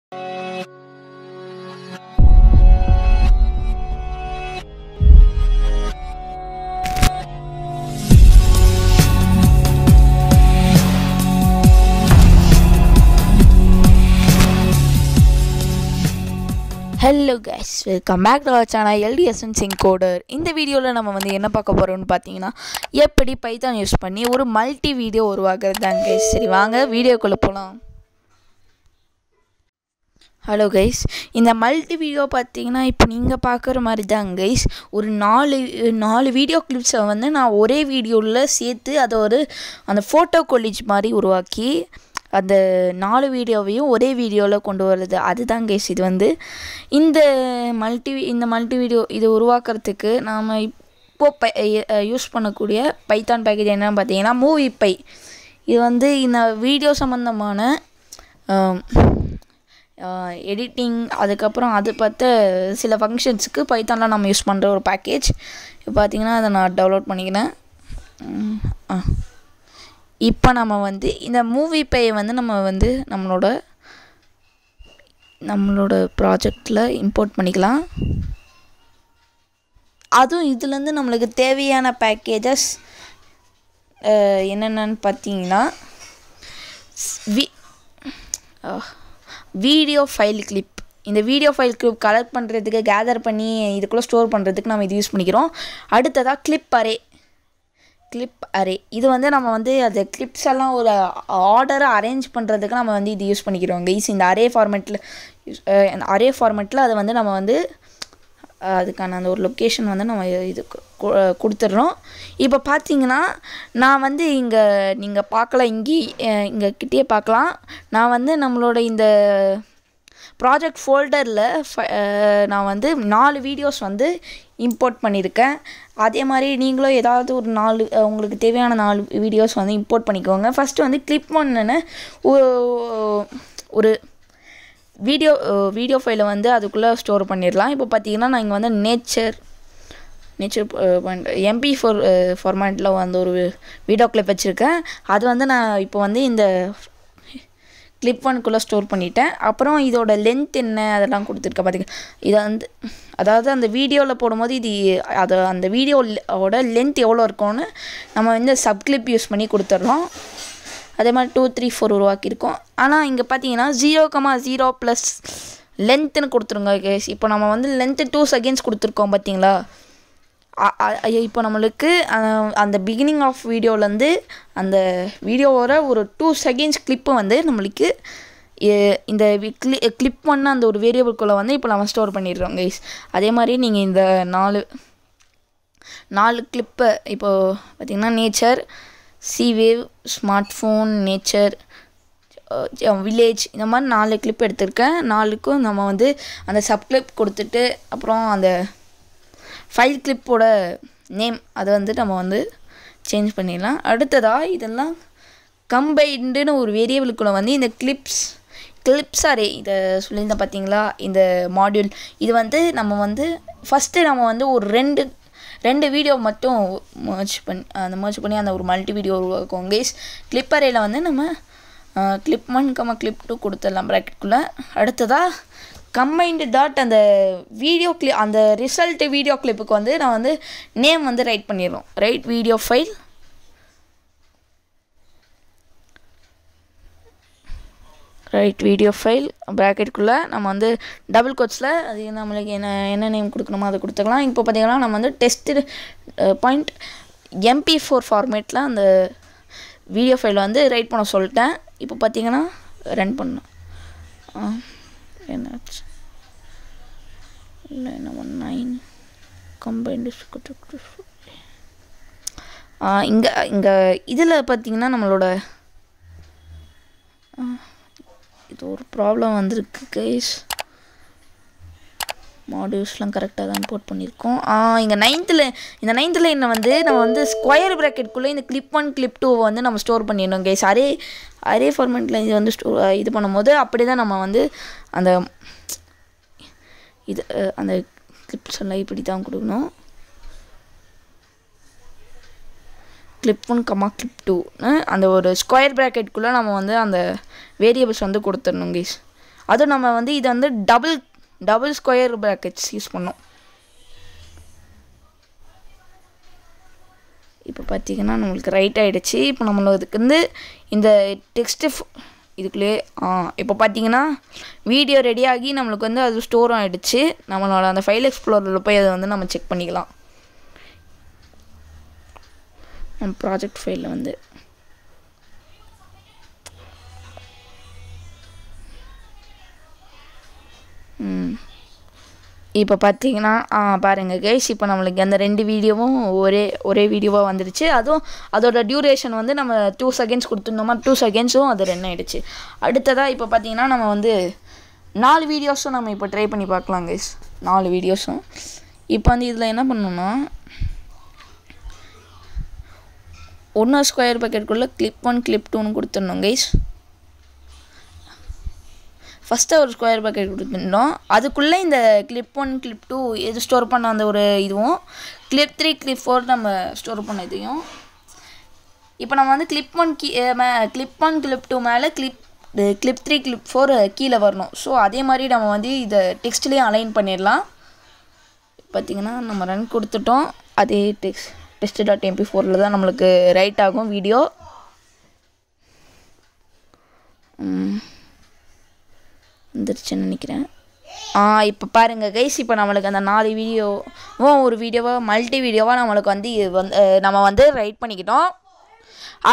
hello guys welcome back to our channel LDSN சிங் coder இந்த வீடியோவில் நம்ம வந்து என்ன பார்க்க போகிறோம்னு பார்த்தீங்கன்னா எப்படி பைத்தான் யூஸ் பண்ணி ஒரு மல்டி வீடியோ உருவாக்குறது தான் கைஸ் சரி வாங்க வீடியோக்குள்ளே போகலாம் ஹலோ கைஸ் இந்த மல்டி வீடியோ பார்த்தீங்கன்னா இப்போ நீங்கள் பார்க்குற மாதிரி தான் கைஸ் ஒரு நாலு நாலு வீடியோ கிளிப்ஸை வந்து நான் ஒரே வீடியோவில் சேர்த்து அதை ஒரு அந்த ஃபோட்டோ கொலிஜ் மாதிரி உருவாக்கி அந்த நாலு வீடியோவையும் ஒரே வீடியோவில் கொண்டு வருது அதுதான் கைஸ் இது வந்து இந்த மல்டி இந்த மல்டி வீடியோ இது உருவாக்குறதுக்கு நாம் இப்போது பை யூஸ் பண்ணக்கூடிய பைத்தான் பேக்கேஜ் என்னன்னு பார்த்தீங்கன்னா மூவி பை இது வந்து இந்த வீடியோ சம்மந்தமான எடிட்டிங் அதுக்கப்புறம் அது பார்த்த சில ஃபங்க்ஷன்ஸுக்கு பைத்தானில் நம்ம யூஸ் பண்ணுற ஒரு பேக்கேஜ் இப்போ பார்த்தீங்கன்னா அதை நான் டவுன்லோட் பண்ணிக்கிறேன் ஆ இப்போ நம்ம வந்து இந்த மூவி பேயை வந்து நம்ம வந்து நம்மளோட நம்மளோட ப்ராஜெக்டில் இம்போர்ட் பண்ணிக்கலாம் அதுவும் இதுலேருந்து நம்மளுக்கு தேவையான பேக்கேஜஸ் என்னென்னு பார்த்தீங்கன்னா வி வீடியோ ஃபைல் கிளிப் இந்த வீடியோ ஃபைல் கிளிப் கலெக்ட் பண்ணுறதுக்கு கேதர் பண்ணி இதுக்குள்ளே ஸ்டோர் பண்ணுறதுக்கு நம்ம இது யூஸ் பண்ணிக்கிறோம் அடுத்ததாக கிளிப் அரே கிளிப் அரே இது வந்து நம்ம வந்து அது கிளிப்ஸ் எல்லாம் ஒரு ஆர்டரை அரேஞ்ச் பண்ணுறதுக்கு நம்ம வந்து இது யூஸ் பண்ணிக்கிறோம் கைஸ் இந்த அரே ஃபார்மேட்டில் அரே ஃபார்மேட்டில் அதை வந்து நம்ம வந்து அதுக்கான அந்த ஒரு லொக்கேஷன் வந்து நம்ம இது கொடுத்துட்றோம் இப்போ பார்த்தீங்கன்னா நான் வந்து இங்கே நீங்கள் பார்க்கலாம் இங்கே இங்கே கிட்டே பார்க்கலாம் நான் வந்து நம்மளோட இந்த ப்ராஜெக்ட் ஃபோல்டரில் நான் வந்து நாலு வீடியோஸ் வந்து இம்போர்ட் பண்ணியிருக்கேன் அதே மாதிரி நீங்களும் ஏதாவது ஒரு நாலு உங்களுக்கு தேவையான நாலு வீடியோஸ் வந்து இம்போர்ட் பண்ணிக்கோங்க ஃபஸ்ட்டு வந்து கிளிப் ஒன்றுன்னு ஒரு வீடியோ வீடியோ ஃபைலை வந்து அதுக்குள்ளே ஸ்டோர் பண்ணிடலாம் இப்போ பார்த்தீங்கன்னா நான் இங்கே வந்து நேச்சர் நேச்சர் எம்பி ஃபோர் ஃபார்மேட்டில் வந்து ஒரு வீடியோ கிளிப் வச்சுருக்கேன் அது வந்து நான் இப்போ வந்து இந்த கிளிப் ஒன்குள்ளே ஸ்டோர் பண்ணிட்டேன் அப்புறம் இதோட லென்த் என்ன அதெல்லாம் கொடுத்துருக்கேன் பார்த்திங்க இதை வந்து அதாவது அந்த வீடியோவில் போடும்போது இது அது அந்த வீடியோவோட லென்த் எவ்வளோ இருக்கும்னு நம்ம வந்து சப்கிளிப் யூஸ் பண்ணி கொடுத்துட்றோம் அதே மாதிரி டூ த்ரீ ஃபோர் உருவாக்கியிருக்கோம் ஆனால் இங்கே பார்த்தீங்கன்னா ஜீரோ கமா ஜீரோ ப்ளஸ் லென்த்துன்னு கொடுத்துருங்க கேஸ் இப்போ நம்ம வந்து லென்த்து டூ செகண்ட்ஸ் கொடுத்துருக்கோம் பார்த்தீங்களா இப்போ நம்மளுக்கு அந்த பிகினிங் ஆஃப் வீடியோலேருந்து அந்த வீடியோவோட ஒரு டூ செகண்ட்ஸ் கிளிப்பு வந்து நம்மளுக்கு இந்த கிளி கிளிப் பண்ண அந்த ஒரு வேரியபிள்குள்ளே வந்து இப்போ நம்ம ஸ்டோர் பண்ணிடுறோம் கைஸ் அதே மாதிரி நீங்கள் இந்த நாலு நாலு கிளிப்பை இப்போது பார்த்திங்கன்னா நேச்சர் சிவேவ் ஸ்மார்ட் ஃபோன் நேச்சர் வில்லேஜ் இந்த மாதிரி நாலு கிளிப் எடுத்திருக்கேன் நாலுக்கும் நம்ம வந்து அந்த சப்கிளிப் கொடுத்துட்டு அப்புறம் அந்த ஃபைல் கிளிப்போட நேம் அதை வந்து நம்ம வந்து சேஞ்ச் பண்ணிடலாம் அடுத்ததாக இதெல்லாம் கம்பைண்டுன்னு ஒரு வேரியபிளுக்குள்ளே வந்து இந்த கிளிப்ஸ் கிளிப்ஸ் அரே இதை சொல்லியிருந்தேன் பார்த்தீங்களா இந்த மாடியூல் இது வந்து நம்ம வந்து ஃபஸ்ட்டு நம்ம வந்து ஒரு ரெண்டு ரெண்டு வீடியோ மட்டும் மர்ச் பண்ணி அந்த மர்ச் பண்ணி அந்த ஒரு மல்டி வீடியோ உருவாக்கும் கேஸ் கிளிப் அரேயில் வந்து நம்ம clip one comma clip two கொடுத்துடலாம் ப்ராக்கெட்டுக்குள்ளே அடுத்ததாக கம்பைன்டு டாட் அந்த வீடியோ கிளி அந்த ரிசல்ட் வீடியோ கிளிப்புக்கு வந்து நான் வந்து நேம் வந்து ரைட் பண்ணிடுறோம் write video file write video file ப்ராக்கெட்டுக்குள்ளே நம்ம வந்து டபுள் கோட்ஸில் அது நம்மளுக்கு என்ன என்ன நேம் கொடுக்கணுமோ அதை கொடுத்துக்கலாம் இப்போ பார்த்திங்கன்னா நம்ம வந்து டெஸ்ட்டு பாயிண்ட் எம்பி ஃபோர் ஃபார்மேட்டில் அந்த வீடியோ ஃபைல் வந்து ரைட் பண்ண சொல்லிட்டேன் இப்போ பார்த்திங்கன்னா ரன் பண்ணோம் என்னாச்சு இல்லை நம்ம நைன் கம்பைன்டு இங்கே இங்கே இதில் பார்த்தீங்கன்னா நம்மளோட இது ஒரு ப்ராப்ளம் வந்திருக்கு கைஸ் மாடியூல்ஸ்லாம் கரெக்டாக தான் இம்போர்ட் பண்ணியிருக்கோம் இங்கே நைன்த்தில் இந்த நைன்த்தில் லைனை வந்து நம்ம வந்து ஸ்கொயர் ப்ராக்கெட்குள்ளே இந்த கிளிப் ஒன் கிளிப் டூவை வந்து நம்ம ஸ்டோர் பண்ணிடணும் கைஸ் அரே அரே ஃபார்மேட்டில் இது வந்து ஸ்டோ இது பண்ணும்போது அப்படி தான் நம்ம வந்து அந்த இது அந்த கிளிப்ஸ் எல்லாம் இப்படி தான் கொடுக்கணும் கிளிப் ஒன் கம்மா கிளிப் டூன்னு அந்த ஒரு ஸ்கொயர் ப்ராக்கெட்குள்ளே நம்ம வந்து அந்த வேரியபிள்ஸ் வந்து கொடுத்துடணும் கைஸ் அதுவும் நம்ம வந்து இதை வந்து double double square brackets use பண்ணோம் இப்போ பார்த்தீங்கன்னா நம்மளுக்கு ரைட் ஆகிடுச்சு இப்போ நம்மளுக்கு வந்து இந்த டெக்ஸ்ட்டு இதுக்குள்ளே ஆ இப்போ பார்த்தீங்கன்னா வீடியோ ரெடி ஆகி நம்மளுக்கு வந்து அது ஸ்டோர் ஆகிடுச்சு நம்மளோட அந்த ஃபைல் எக்ஸ்ப்ளோரில் போய் அதை வந்து நம்ம செக் பண்ணிக்கலாம் நம்ம ப்ராஜெக்ட் ஃபைலில் வந்து ம் இப்போ பார்த்தீங்கன்னா பாருங்கள் கைஸ் இப்போ நம்மளுக்கு அந்த ரெண்டு வீடியோவும் ஒரே ஒரே வீடியோவாக வந்துடுச்சு அதுவும் அதோட டியூரேஷன் வந்து நம்ம டூ செகண்ட்ஸ் கொடுத்துருந்தோமா டூ செகண்ட்ஸும் அது ரன் ஆகிடுச்சு அடுத்ததாக இப்போ பார்த்தீங்கன்னா நம்ம வந்து நாலு வீடியோஸும் நம்ம இப்போ ட்ரை பண்ணி பார்க்கலாம் கைஸ் நாலு வீடியோஸும் இப்போ வந்து இதில் என்ன பண்ணணும்னா ஒன்று ஸ்கொயர் பக்கெட்டுக்குள்ளே கிளிப் ஒன் கிளிப் டூன்னு கொடுத்துடணும் கைஸ் ஃபஸ்ட்டு ஒரு ஸ்கொயர் பக்கெட் கொடுத்துருந்தோம் அதுக்குள்ளே இந்த கிளிப் ஒன் கிளிப் டூ இது ஸ்டோர் பண்ண அந்த ஒரு இதுவும் கிளிப் த்ரீ கிளிப் ஃபோர் நம்ம ஸ்டோர் பண்ண இதையும் இப்போ நம்ம வந்து கிளிப் ஒன் கீ மே கிளிப் ஒன் கிளிப் டூ மேலே clip clip three clip four கீழே வரணும் ஸோ அதே மாதிரி நம்ம வந்து இதை டெக்ஸ்ட்லேயும் அலைன் பண்ணிடலாம் பார்த்திங்கன்னா நம்ம ரன் கொடுத்துட்டோம் அதே டெக்ஸ்ட் டெஸ்ட் டாட் எம்பி ஃபோரில் தான் நம்மளுக்கு ரைட் ஆகும் வீடியோ வந்துருச்சுன்னு நினைக்கிறேன் ஆ இப்போ பாருங்கள் கைஸ் இப்போ நம்மளுக்கு அந்த நாலு வீடியோவும் ஒரு வீடியோவாக மல்டி வீடியோவாக நம்மளுக்கு வந்து இது வந்து நம்ம வந்து ரைட் பண்ணிக்கிட்டோம் அ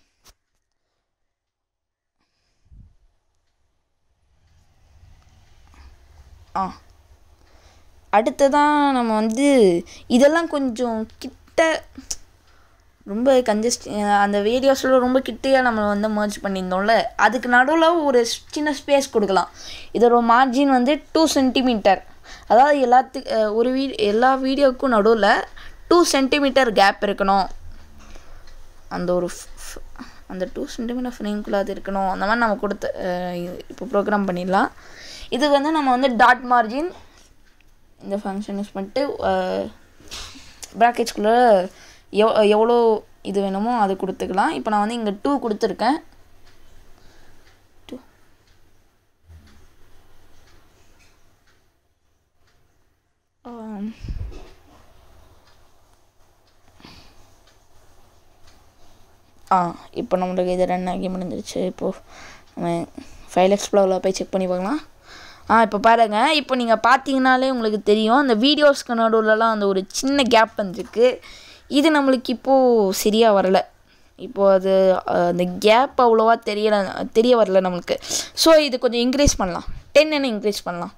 ஆ அடுத்ததான் நம்ம வந்து இதெல்லாம் கொஞ்சம் கிட்ட ரொம்ப கன்ஜஸ்ட் அந்த வீடியோஸில் ரொம்ப கிட்டையாக நம்ம வந்து மர்ஜ் பண்ணியிருந்தோம்ல அதுக்கு நடுவில் ஒரு சின்ன ஸ்பேஸ் கொடுக்கலாம் இதோட மார்ஜின் வந்து டூ சென்டிமீட்டர் அதாவது எல்லாத்துக்கு ஒரு வீ எல்லா வீடியோவுக்கும் நடுவில் டூ சென்டிமீட்டர் கேப் இருக்கணும் அந்த ஒரு அந்த டூ சென்டிமீட்டர் ஃப்ரேம்குள்ளே அது இருக்கணும் அந்த மாதிரி நம்ம கொடுத்த இப்போ ப்ரோக்ராம் பண்ணிடலாம் இது வந்து நம்ம வந்து டாட் மார்ஜின் இந்த ஃபங்க்ஷன் யூஸ் பண்ணிட்டு ப்ராக்கெட்ஸ்குள்ளே எவ் எவ்வளோ இது வேணுமோ அது கொடுத்துக்கலாம் இப்போ நான் வந்து இங்கே டூ கொடுத்துருக்கேன் டூ ஆ இப்போ நம்மளுக்கு இது ரன் ஆகி முடிஞ்சிருச்சு இப்போது நம்ம ஃபைல் எக்ஸ்ப்ளோரில் போய் செக் பண்ணி பார்க்கலாம் ஆ இப்போ பாருங்கள் இப்போ நீங்கள் பார்த்தீங்கனாலே உங்களுக்கு தெரியும் அந்த வீடியோஸ்க்கு நடுவில்லாம் அந்த ஒரு சின்ன கேப் வந்துருக்கு இது நம்மளுக்கு இப்போது சரியாக வரலை இப்போது அது அந்த கேப் அவ்வளோவா தெரியல தெரிய வரல நம்மளுக்கு ஸோ இது கொஞ்சம் இன்க்ரீஸ் பண்ணலாம் டென்னு இன்க்ரீஸ் பண்ணலாம்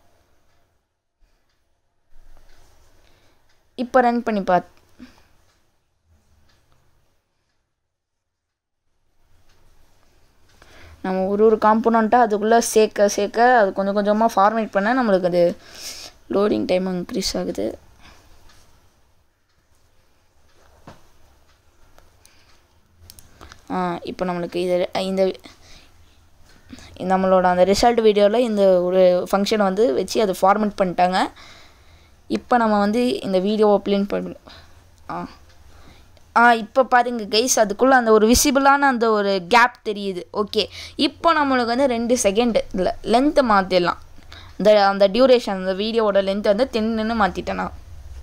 இப்போ ரன் பண்ணி பாத் நம்ம ஒரு ஒரு காம்போனண்ட்டாக அதுக்குள்ளே சேர்க்க சேர்க்க அது கொஞ்சம் கொஞ்சமாக ஃபார்மேட் பண்ண நம்மளுக்கு அது லோடிங் டைம் இன்க்ரீஸ் ஆகுது இப்போ நம்மளுக்கு இது இந்த நம்மளோட அந்த ரிசல்ட் வீடியோவில் இந்த ஒரு ஃபங்க்ஷனை வந்து வச்சு அதை ஃபார்மேட் பண்ணிட்டாங்க இப்போ நம்ம வந்து இந்த வீடியோவை ப்ளேன் பண்ண ஆ ஆ இப்போ பாருங்க கைஸ் அதுக்குள்ளே அந்த ஒரு விசிபிளான அந்த ஒரு கேப் தெரியுது ஓகே இப்போ நம்மளுக்கு வந்து ரெண்டு செகண்ட் இல்லை லென்த்தை மாற்றிடலாம் இந்த அந்த டியூரேஷன் அந்த வீடியோவோட லென்த்தை வந்து டென்னுன்னு மாற்றிட்டேன் நான்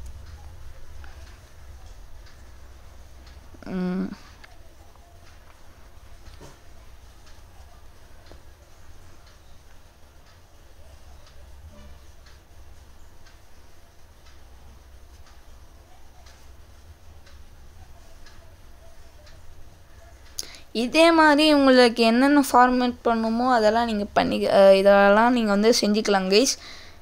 இதே மாதிரி உங்களுக்கு என்னென்ன ஃபார்மேட் பண்ணுமோ அதெல்லாம் நீங்கள் பண்ணி இதெல்லாம் நீங்கள் வந்து செஞ்சுக்கலாம் கைஸ்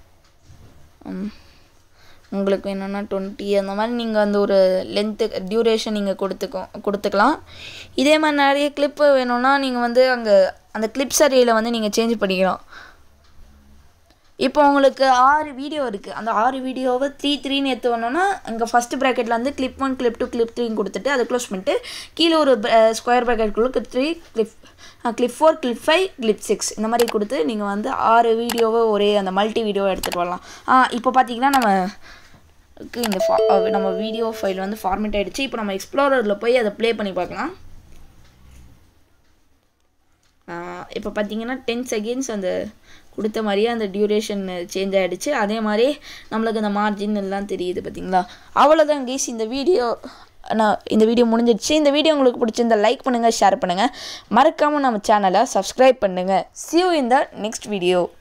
உங்களுக்கு வேணும்னா டுவெண்ட்டி அந்த மாதிரி நீங்கள் அந்த ஒரு லென்த்து டியூரேஷன் நீங்கள் கொடுத்துக்கோ கொடுத்துக்கலாம் இதே மாதிரி நிறைய கிளிப்பு வேணும்னா நீங்கள் வந்து அங்கே அந்த கிளிப்ஸ் அறையில் வந்து நீங்கள் சேஞ்ச் பண்ணிக்கலாம் இப்போ உங்களுக்கு ஆறு வீடியோ இருக்குது அந்த ஆறு வீடியோவை த்ரீ த்ரீன்னு எடுத்து வரணும்னா இங்கே ஃபஸ்ட்டு ப்ராக்கெட்டில் வந்து clip one clip two clip த்ரீன்னு கொடுத்துட்டு அதை க்ளோஸ் பண்ணிட்டு கீழே ஒரு ஸ்கொயர் ப்ராக்கெட்டுக்குள்ளே clip three clip clip four clip five clip six இந்த மாதிரி கொடுத்து நீங்கள் வந்து ஆறு வீடியோவை ஒரே அந்த மல்டி வீடியோவை எடுத்துகிட்டு வரலாம் ஆ இப்போ பார்த்தீங்கன்னா நம்ம இந்த ஃபா நம்ம வீடியோ ஃபைல் வந்து ஃபார்மேட் ஆகிடுச்சு இப்போ நம்ம எக்ஸ்ப்ளோரரில் போய் அதை ப்ளே பண்ணி பார்க்கலாம் இப்போ பார்த்தீங்கன்னா டென் செகண்ட்ஸ் அந்த கொடுத்த மாதிரியே அந்த டியூரேஷன் சேஞ்ச் ஆகிடுச்சு அதே மாதிரி நம்மளுக்கு அந்த மார்ஜின் எல்லாம் தெரியுது பார்த்தீங்களா அவ்வளோதான் கேஸ் இந்த வீடியோ நான் இந்த வீடியோ முடிஞ்சிடுச்சு இந்த வீடியோ உங்களுக்கு பிடிச்சிருந்தா லைக் பண்ணுங்கள் ஷேர் பண்ணுங்கள் மறக்காமல் நம்ம சேனலை சப்ஸ்கிரைப் பண்ணுங்கள் see you in the next video